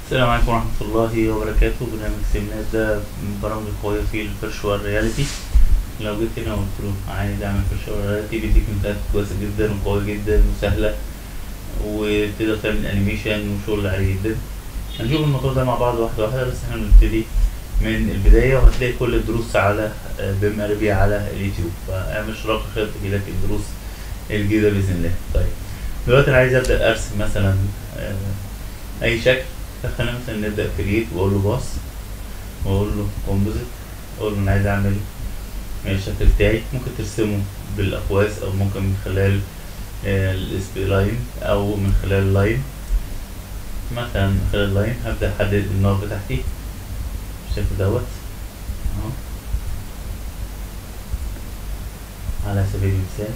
السلام عليكم ورحمة الله وبركاته برنامج سيمنات ده من البرامج القوية في الفيرشوال رياليتي لو جيت هنا وقلت له عايز اعمل فيرشوال رياليتي بيديك امكانيات كويسة جدا وقوية جدا وسهلة وتقدر تعمل انيميشن وشغل عالي جدا هنشوف الموضوع ده مع بعض واحدة واحدة بس احنا بنبتدي من البداية وهتلاقي كل الدروس على بيم اربي على اليوتيوب فاعمل اشتراك عشان تجيلك الدروس الجديدة بإذن الله طيب دلوقتي انا عايز ابدأ ارسم مثلا آه، اي شكل فخلينا مثلا نبدأ كريت واقول له باص واقول له كومبوزيت اقول له انا عايز اعمل الشكل بتاعي ممكن ترسمه بالاقواس او ممكن من خلال الاس بي لاين او من خلال اللاين مثلا من خلال اللاين هبدأ احدد النوع بتاعتي بالشكل دوت اهو على سبيل المثال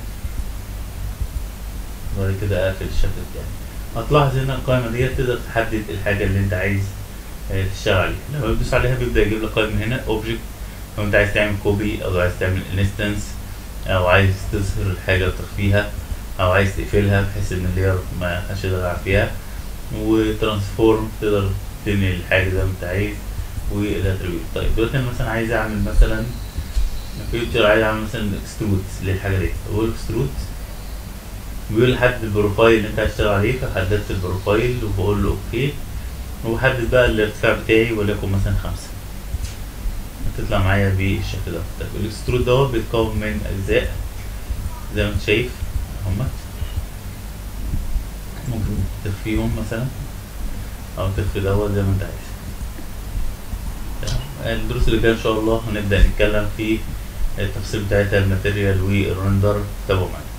وبعد كده اقفل الشكل بتاعي هتلاحظ هنا القائمة ديت تقدر تحدد الحاجة اللي انت عايز آه، تشتغل عليها لما بتدوس عليها بيبدأ يجيب لك قائمة هنا اوبجكت لو انت عايز تعمل كوبي او عايز تعمل انستنس او عايز تظهر الحاجة وتخفيها او عايز تقفلها بحيث ان اللير ما حدش يقدر يلعب فيها وترانسفورم تقدر تنقل الحاجة زي ما انت عايز والاتريبيوت طيب دلوقتي انا مثلا عايز اعمل مثلا فيوتشر عايز اعمل مثلا اكسترود للحاجة دي اقول اكسترود بيقول لي حدد البروفايل اللي انت هتشتغل عليه فحددت البروفايل وبقول له اوكي وبحدد بقى الارتفاع بتاعي وليكن مثلا خمسة هتطلع معايا بالشكل ده طيب الاكسترود دوت بيتكون من اجزاء زي ما انت شايف هما ممكن تخفيهم مثلا او تخفي دوت زي ما انت عايز تمام. الدروس اللي جايه ان شاء الله هنبدا نتكلم في التفاصيل بتاعتها الماتيريال والرندر تابعوا معانا